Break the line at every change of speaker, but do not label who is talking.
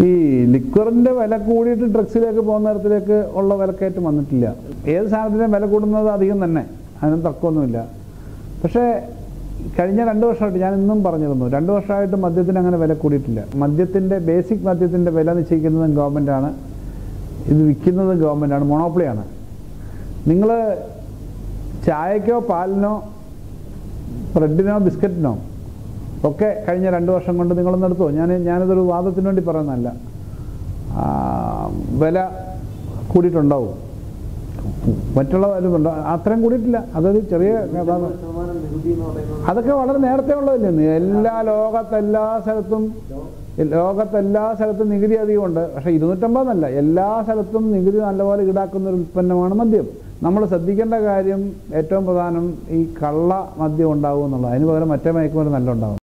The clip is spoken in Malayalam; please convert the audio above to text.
ഈ ലിക്വറിന്റെ വില കൂടിയിട്ട് ഡ്രഗ്സിലേക്ക് പോകുന്ന തരത്തിലേക്ക് ഉള്ള വിലക്കയറ്റം വന്നിട്ടില്ല ഏത് സാധനത്തിനും വില കൂടുന്നത് അധികം തന്നെ അതിനും തർക്കമൊന്നുമില്ല പക്ഷേ കഴിഞ്ഞ രണ്ട് വർഷമായിട്ട് ഞാൻ ഇന്നും പറഞ്ഞിരുന്നു രണ്ട് വർഷമായിട്ട് മദ്യത്തിന് അങ്ങനെ വില കൂടിയിട്ടില്ല മദ്യത്തിൻ്റെ ബേസിക് മദ്യത്തിൻ്റെ വില നിശ്ചയിക്കുന്നതും ഗവൺമെൻറ്റാണ് ഇത് വിൽക്കുന്നതും ഗവൺമെൻറ്റാണ് മൊണോപ്പൊളിയാണ് നിങ്ങൾ ചായക്കോ പാലിനോ ബ്രെഡിനോ ബിസ്ക്കറ്റിനോ ഒക്കെ കഴിഞ്ഞ രണ്ട് വർഷം കൊണ്ട് നിങ്ങളൊന്ന് എടുത്തോ ഞാൻ ഞാനിതൊരു വാദത്തിന് വേണ്ടി പറയുന്നതല്ല ആ, വില കൂടിയിട്ടുണ്ടാവും മറ്റുള്ള വില അത്രയും കൂടിയിട്ടില്ല അതൊരു ചെറിയ കഥാ-
ശതമാനം നികുതി എന്ന് പറയുന്നത്
അതൊക്കെ വളരെ നേരത്തെ ഉള്ളതല്ലേ എല്ലാ ലോകത്തെല്ലാ സ്ഥലത്തും ലോകത്തെല്ലാ സ്ഥലത്തും നികുതി അധികമുണ്ട് പക്ഷേ ഇരുന്നൂറ്റമ്പതെന്നല്ല എല്ലാ സ്ഥലത്തും നികുതി നല്ലപോലെ ഈടാക്കുന്ന ഒരു ഉൽപ്പന്നമാണ് മദ്യം നമ്മൾ ശ്രദ്ധിക്കേണ്ട കാര്യം ഏറ്റവും പ്രധാനം ഈ കള്ള മദ്യം ഉണ്ടാവും എന്നുള്ളത് അതിന് പകരം മറ്റേ മയക്കുമരുന്ന് നല്ല ഉണ്ടാവും